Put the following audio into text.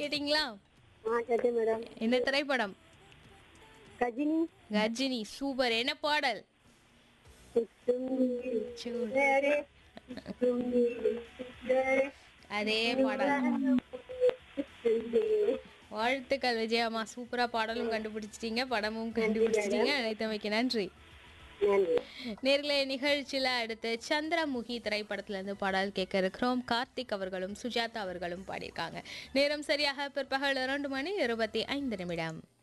கேட்டிங்களா ஆ சரி மேடம் என்ன திரைப்படம் கஜினி கஜினி சூப்பர் என்ன பாடல் சுற்றும் நீர் சுடரே, சுற்றும் நீர் சுடரே, அதே பாடல் சுற்றுதே. வாழ்த்துக்கள் விஜயாமா சூப்பரா பாடலும் கண்டுபிடிச்சிட்டீங்க படமும் கண்டுபிடிச்சிட்டீங்க அழைத்தமைக்கு நன்றி நன்றி நேர்களே நிகழ்ச்சியில அடுத்து சந்திரமுகி திரைப்படத்துல இருந்து பாடல் கேட்க இருக்கிறோம் கார்த்திக் அவர்களும் சுஜாதா அவர்களும் பாடியிருக்காங்க நேரம் சரியாக பிற்பகல் இரண்டு மணி இருபத்தி ஐந்து நிமிடம்